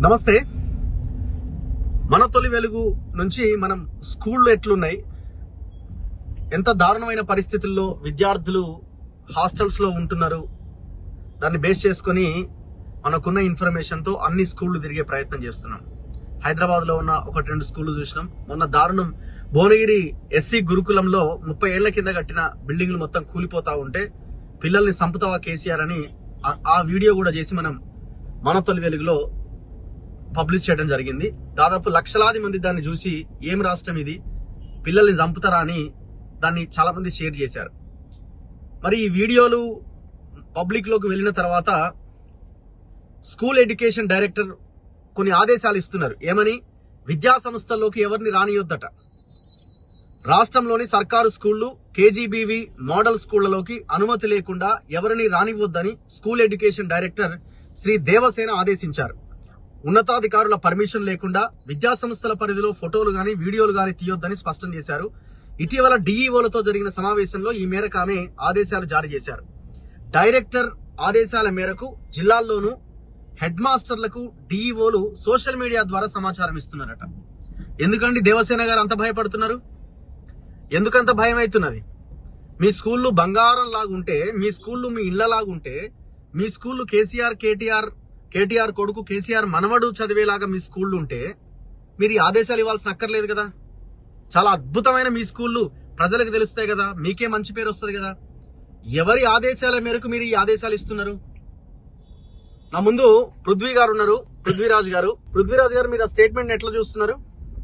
నమస్తే మన తొలి వెలుగు నుంచి మనం స్కూళ్ళు ఎట్లున్నాయి ఎంత దారుణమైన పరిస్థితుల్లో విద్యార్థులు హాస్టల్స్ లో ఉంటున్నారు దాన్ని బేస్ చేసుకొని మనకున్న ఇన్ఫర్మేషన్ తో అన్ని స్కూళ్ళు తిరిగే ప్రయత్నం చేస్తున్నాం హైదరాబాద్ లో ఉన్న ఒకటి రెండు స్కూళ్ళు చూసినాం మొన్న దారుణం భువనగిరి ఎస్సీ గురుకులంలో ముప్పై ఏళ్ల కింద కట్టిన బిల్డింగ్లు మొత్తం కూలిపోతా ఉంటే పిల్లల్ని సంపుతావా కేసీఆర్ అని ఆ- ఆ వీడియో కూడా చేసి మనం మన తొలి వెలుగులో పబ్లిష్ చేయడం జరిగింది దాదాపు లక్షలాది మంది దాన్ని చూసి ఏం రాష్ట్రం ఇది పిల్లల్ని చంపుతారా అని దాన్ని చాలా మంది షేర్ చేశారు మరి ఈ వీడియోలు పబ్లిక్ లోకి వెళ్ళిన తర్వాత స్కూల్ ఎడ్యుకేషన్ డైరెక్టర్ కొన్ని ఆదేశాలు ఇస్తున్నారు ఏమని విద్యా సంస్థల్లోకి ఎవరిని రానియొద్దట రాష్ట్రంలోని సర్కారు స్కూళ్లు కేజీబీవి మోడల్ స్కూళ్లలోకి అనుమతి లేకుండా ఎవరిని రానివ్వొద్దని school education director Shri Devasena ఆదేశించారు ఉన్నతాధికారుల పర్మిషన్ లేకుండా విద్యా సంస్థల పరిధిలో ఫోటోలు గాని వీడియోలు గాని తీయొద్దని స్పష్టం చేశారు ఇటీవల డీఈఓలతో జరిగిన సమావేశంలో ఈ మేరకు ఆమె ఆదేశాలు జారీ చేశారు డైరెక్టర్ ఆదేశాల మేరకు జిల్లాల్లోనూ హెడ్ మాస్టర్లకు డీఈఓలు సోషల్ మీడియా ద్వారా సమాచారం ఇస్తున్నారట ఎందుకండి దేవసేన గారు అంత భయపడుతున్నారు ఎందుకంత భయం అవుతున్నది మీ స్కూళ్ళు బంగారం లాగుంటే మీ స్కూళ్ళు మీ ఇళ్ల లాగుంటే మీ స్కూళ్ళు కేసీఆర్ కేటీఆర్ కేటీఆర్ కొడుకు కేసీఆర్ మనవడు చదివేలాగా మీ స్కూళ్ళు ఉంటే మీరు ఈ ఆదేశాలు ఇవ్వాల్సిన అక్కర్లేదు కదా చాలా అద్భుతమైన మీ స్కూళ్ళు ప్రజలకు తెలుస్తాయి కదా మీకే మంచి పేరు వస్తుంది కదా ఎవరి ఆదేశాల మేరకు మీరు ఈ ఆదేశాలు ఇస్తున్నారు నా ముందు పృథ్వీ గారు ఉన్నారు పృథ్వీరాజ్ గారు పృథ్వీరాజ్ గారు మీరు ఆ స్టేట్మెంట్ ఎట్లా చూస్తున్నారు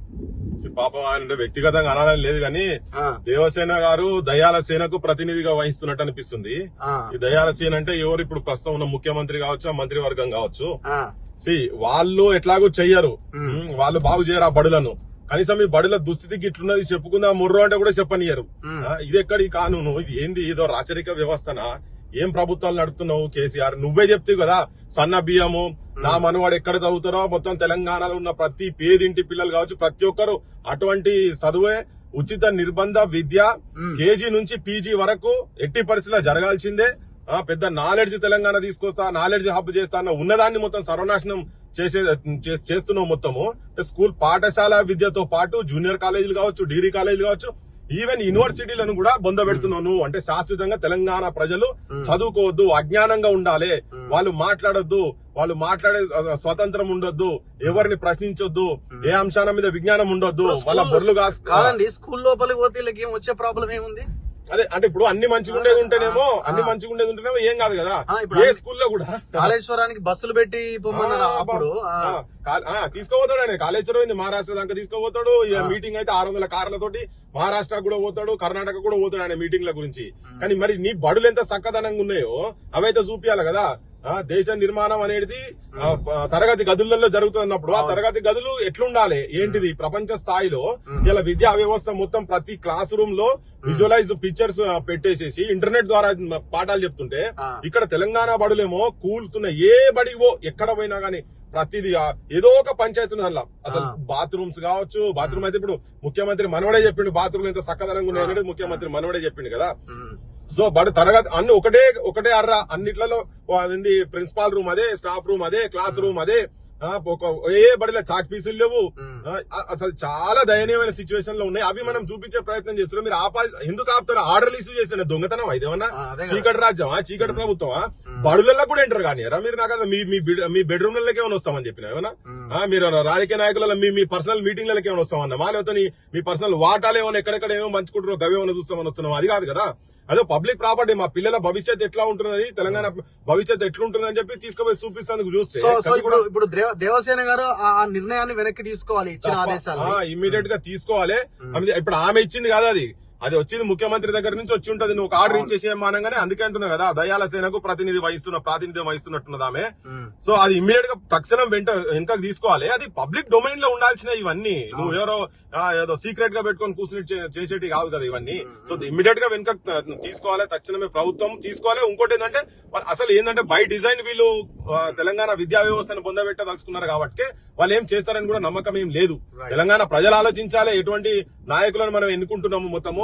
ఈ పాపం ఆయన వ్యక్తిగతంగా అనాలని లేదు కానీ ఆ, దేవసేన గారు దయాల సేనకు ప్రతినిధిగా వహిస్తున్నట్టు అనిపిస్తుంది ఆ, ఈ దయాల సేన అంటే ఎవరు ఇప్పుడు ప్రస్తుతం ఉన్న ముఖ్యమంత్రి కావచ్చు ఆ మంత్రివర్గం కావచ్చు ఆ, సి వాళ్ళు ఎట్లాగూ చెయ్యరు మ్మ్. మ్మ్, వాళ్ళు బాగు చేయరు ఆ బడులను కనీసం ఈ బడుల దుస్థితికి ఇట్లున్నది చెప్పుకుందా ముర్రో అంటే కూడా చెప్పనియరు మ్మ్. ఆ, ఇది ఎక్కడి కానూను ఇది ఏంది ఏదో రాచరిక వ్యవస్థనా ఏం ప్రభుత్వాలు నడుపుతున్నావు కేసీఆర్ నువ్వే చెప్తావు కదా సన్న బియ్యము నా మనవాడు ఎక్కడ చదువుతారో మొత్తం తెలంగాణలో ఉన్న ప్రతి పేదింటి పిల్లలు కావచ్చు ప్రతి ఒక్కరు అటువంటి చదువే ఉచిత నిర్బంధ విద్య మ్మ్. కేజీ నుంచి పీజీ వరకు ఎట్టి పరిస్థితిలో జరగాల్సిందే ఆ, పెద్ద నాలెడ్జ్ తెలంగాణ తీసుకొస్తా నాలెడ్జ్ హబ్ చేస్తా అన్న ఉన్నదాన్ని మొత్తం సర్వనాశనం చేసే చేస్- చేస్తున్నావు మొత్తము అంటే స్కూల్ పాఠశాల విద్యతో పాటు జూనియర్ కాలేజీలు కావచ్చు డిగ్రీ కాలేజీలు కావచ్చు ఈవెన్ యూనివర్సిటీలను కూడా బొందబెడుతున్నావు నువ్వు అంటే శాశ్వతంగా తెలంగాణ ప్రజలు చదువుకోవద్దు అజ్ఞానంగా ఉండాలి వాళ్ళు మాట్లాడొద్దు వాళ్ళు మాట్లాడే స్వ- స్వతంత్రం ఉండొద్దు ఎవరిని ప్రశ్నించొద్దు ఏ అంశాల మీద విజ్ఞానం ఉండొద్దు వాళ్ళ బొర్లు కాసు కాదండి స్కూల్ లోపలికి పోతే వీళ్ళకి ఏం వచ్చే ప్రాబ్లం ఏముంది అదే అంటే ఇప్పుడు అన్ని మంచిగా ఉండేది ఉంటేనేమో అన్ని మంచిగా ఉండేది ఉంటేనేమో ఏం కాదు కదా ఆ, ఇప్పుడు ఏ అన్ని- స్కూల్లో కూడా కాళేశ్వరానికి బస్సులు పెట్టి పొమ్మన్నారు ఆ, అప్పుడు ఆ, ఆ, కా- ఆ, తీసుకోపోతాడు ఆయన కాళేశ్వరం ఏంది మహారాష్ట్ర దాకా తీసుకోపోతాడు ఈ మీటింగ్ అయితే ఆరు వందల కార్లతోటి మహారాష్ట్ర కూడా పోతాడు కర్ణాటక కూడా పోతాడు ఆయన మీటింగ్ల గురించి కానీ మరి నీ బడులు ఎంత చక్కదనంగా ఉన్నాయో అవైతే చూపియాలి కదా ఆ, దేశ నిర్మాణం అనేది ఆ, ప- తరగతి గదులలో జరుగుతున్నప్పుడు ఆ తరగతి గదులు ఎట్లుండాలి ఏంటిది ప్రపంచ స్థాయిలో ఇలా విద్యా వ్యవస్థ మొత్తం ప్రతి క్లాస్ రూమ్ లో విజువలైజ్ పిక్చర్స్ పెట్టేసేసి ఇంటర్నెట్ ద్వారా పాఠాలు చెప్తుంటే ఆ. ఇక్కడ తెలంగాణ బడులేమో కూలుతున్న ఏ బడికి పో ఎక్కడ పోయినా గానీ ప్రతిది ఆ ఏదో ఒక పంచాయతీ ఉంది అందులో అసలు ఆ. బాత్రూమ్స్ కావచ్చు బాత్రూమ్ అయితే ఇప్పుడు ముఖ్యమంత్రి మనవడే చెప్పిండు బాత్రూమ్ ఎంత చక్కదనంగా ఉన్నాయి అనేది ముఖ్యమంత్రి మనవడే చెప్పిండు కదా ఉమ్, సో బడు తరగతి అన్ని ఒకటే ఒకటే అర్ర అన్నిట్లలో అదేంది ప్రిన్సిపాల్ రూమ్ అదే స్టాఫ్ రూమ్ అదే క్లాస్ రూమ్ అదే ఆ, ఒక ఏ బడిలో చాక్ పీసులు లేవు ఉమ్. ఆ, అసలు చాలా దయనీయమైన సిచ్యువేషన్ లో ఉన్నాయి అవి మనం చూపించే ప్రయత్నం చేస్తున్నాం మీరు ఆపా ఎందుకు ఆపుతారు ఆర్డర్లు ఇష్యూ చేసిన దొంగతనం ఇదేమన్నా ఆ, అదే కదా. చీకటి రాజ్యమా చీకటి ప్రభుత్వమా బడులలో కూడా ఎంటర్ కానీ మీరు నాకు అది మీ మీ బిడ్- మీ బెడ్రూమ్ లకి ఏమైనా వస్తామని చెప్పిన ఏమన్నా ఉమ్. ఆ, మీరు రాజకీయ నాయకుల మీ మీ పర్సనల్ మీటింగ్లకి ఏమైనా వస్తామన్నా మా లేకపోతే నీ- మీ పర్సనల్ వాటాలు ఏమైనా ఎక్కడెక్కడ ఏమో పంచుకుంటారో గవి ఏమైనా చూస్తామని వస్తున్నాం అది కాదు కదా అదే పబ్లిక్ ప్రాపర్టీ మా పిల్లల భవిష్యత్తు ఎట్లా ఉంటున్నది తెలంగాణ భవిష్యత్తు ఎట్లుంటుంది అని చెప్పి తీసుకుపోయి చూపిస్తానికి చూస్తే సో సో కవి ఇప్పుడు ఇప్పుడు దేవ- దేవసేన గారు ఆ ఆ నిర్ణయాన్ని వెనక్కి తీసుకోవాలి ఇచ్చిన ఆదేశాలు ఇమ్మీడియట్ గా తీసుకోవాలి ఆమె- ఇప్పుడు ఆమె ఇచ్చింది కాదు అది అది వచ్చింది ముఖ్యమంత్రి దగ్గర నుంచి వచ్చి ఉంటది నువ్వు ఒక ఆర్డర్ ఇచ్చేసే మానంగానే అందుకే అంటున్నా కదా దయాల సేనకు ప్రతినిధి వహిస్తున్న ప్రాతినిధ్యం వహిస్తున్నట్టున్నది ఆమె ఉమ్, సో అది ఇమ్మీడియట్ గా తక్షణం వెంట వెనకకు తీసుకోవాలి అది పబ్లిక్ డొమైన్ లో ఉండాల్సిన ఇవన్నీ నువ్వు ఎవరో ఆ, ఏదో సీక్రెట్ గా పెట్టుకొని కూర్చుని చే- చేసేటి కాదు కదా ఇవన్నీ సో ఇమ్మీడియట్ గా వెనక తీసుకోవాలి తక్షణమే ప్రభుత్వం తీసుకోవాలి ఇంకోటి ఏంటంటే వా- అసలు ఏంటంటే బై డిజైన్ వీళ్ళు ఆ, తెలంగాణ విద్యా వ్యవస్థను పొందబెట్టదలుచుకున్నారు కాబట్టి వాళ్ళు ఏం చేస్తారని కూడా నమ్మకం ఏం లేదు Right. తెలంగాణ ప్రజలు ఆలోచించాలి ఎటువంటి నాయకులను మనం ఎన్నుకుంటున్నాము మొత్తము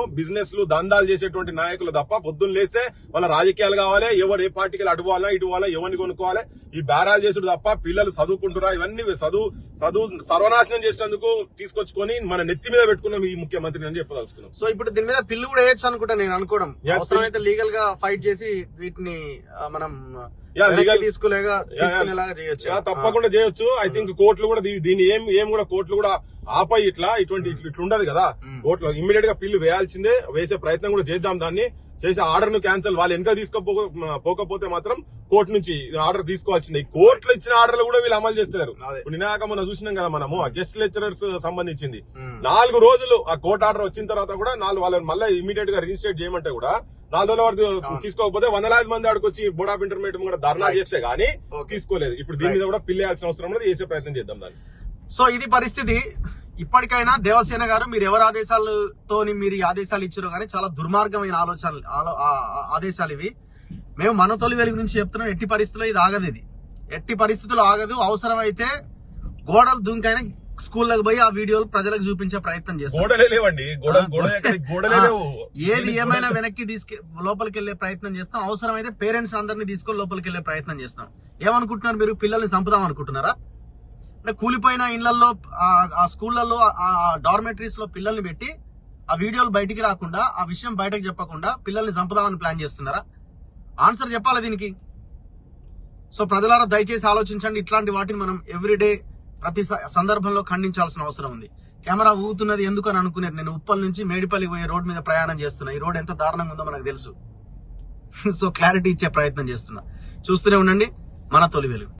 బిజినెస్ లు దందాలు చేసేటువంటి నాయకులు తప్ప పొద్దున్న లేస్తే వాళ్ళ రాజకీయాలు కావాలి ఎవరు ఏ పార్టీకి వెళ్ళి అటు పోవాలా ఇటు పోవాలా ఎవరిని కొనుక్కోవాలి ఈ బేరాలు చేసుడు తప్ప పిల్లలు చదువుకుంటురా ఇవన్నీ చదువు చదువు సర్వనాశనం చేసినందుకు తీసుకొచ్చుకొని మన నెత్తి మీద పెట్టుకున్నాం ఈ ముఖ్యమంత్రిని అని చెప్పదలుచుకున్నాం సో ఇప్పుడు దీని మీద పిల్లు కూడా వేయచ్చు అనుకుంటా నేను అనుకోవడం Yes, అవసరమైతే లీగల్ గా ఫైట్ చేసి వీటిని ఆ, మనం Yeah, వెనక్కి legal- తీసుకోలేగా yeah. తీసుకునేలాగా చేయొచ్చు యా, తప్పకుండా చేయొచ్చు ఐ థింక్ కోర్టులు కూడా దీ- దీన్ని ఏం ఏం కూడా కోర్టులు కూడా ఆపై ఇట్లా ఇటువంటి ఇట్లా ఇట్లా ఉండదు కదా Mm. కోర్టులో ఇమ్మీడియట్ గా పిల్లు వేయాల్సిందే వేసే ప్రయత్నం కూడా చేద్దాం దాన్ని చేసే ఆర్డర్ ను క్యాన్సిల్ వాళ్ళు వెనక తీసుకోపో పోకపోతే మాత్రం కోర్టు నుంచి ఆర్డర్ తీసుకోవాల్సిందే ఈ కోర్టులో ఇచ్చిన ఆర్డర్లు కూడా వీళ్ళు అమలు చేస్తున్నారు అదే. ఇప్పుడు నినాక మనం చూసినాం కదా మనము గెస్ట్ లెక్చరర్స్ సంబంధించింది Mm. నాలుగు రోజులు ఆ కోర్టు ఆర్డర్ వచ్చిన తర్వాత కూడా నాలుగు వాళ్ళని మళ్ళీ ఇమీడియట్ గా రిజిస్ట్రేట్ చేయమంటే కూడా నాలుగు రోజుల వరకు తీసుకోకపోతే వందలాది మంది ఆడికి వచ్చి బోర్డ్ ఆఫ్ ఇంటర్మీడియట్ కూడా ధర్నా Right. చేస్తే గానీ Okay. తీసుకోలేదు ఇప్పుడు దీని మీద కూడా పిల్లేయాల్సిన అవసరం లేదు చేసే ప్రయత్నం చేద్దాం దాన్ని సో ఇది పరిస్థితి ఇప్పటికైనా దేవసేన గారు మీరు ఎవరు ఆదేశాలతో మీరు ఈ ఆదేశాలు ఇచ్చారో కానీ చాలా దుర్మార్గమైన ఆలోచనలు ఆలో- ఆ- ఆ- ఆదేశాలు ఇవి మేము మన తొలి వెలుగు నుంచి చెప్తున్నాం ఎట్టి పరిస్థితుల్లో ఇది ఆగదు ఇది ఎట్టి పరిస్థితుల్లో ఆగదు అవసరమైతే గోడలు దుంకైనా స్కూళ్ళకి పోయి ఆ వీడియోలు ప్రజలకు చూపించే ప్రయత్నం చేస్తాం గోడలే లేవండి గోడ గోడ ఎక్కడి గోడలే లేవు ఏది ఏమైనా వెనక్కి తీసుకె లోపలికి వెళ్లే ప్రయత్నం చేస్తాం అవసరమైతే పేరెంట్స్ అందరినీ తీసుకొని లోపలికి వెళ్లే ప్రయత్నం చేస్తాం ఏమనుకుంటున్నారు మీరు పిల్లల్ని చంపుదాం అనుకుంటున్నారా అంటే కూలిపోయిన ఇళ్లలో ఆ స్కూళ్ళల్లో ఆ డార్మెటరీస్ లో పిల్లల్ని పెట్టి ఆ వీడియోలు బయటికి రాకుండా ఆ విషయం బయటకు చెప్పకుండా పిల్లల్ని చంపుదామని ప్లాన్ చేస్తున్నారా ఆన్సర్ చెప్పాలి దీనికి సో ప్రజలారా దయచేసి ఆలోచించండి ఇట్లాంటి వాటిని మనం ఎవ్రీడే ప్రతి స- సందర్భంలో ఖండించాల్సిన అవసరం ఉంది కెమెరా ఊగుతున్నది ఎందుకు అని అనుకునేది నేను ఉప్పల్ నుంచి మేడిపల్లి పోయే రోడ్ మీద ప్రయాణం చేస్తున్నా ఈ రోడ్ ఎంత దారుణంగా ఉందో మనకు తెలుసు సో క్లారిటీ ఇచ్చే ప్రయత్నం చేస్తున్నా చూస్తూనే ఉండండి మన తొలి వెలుగు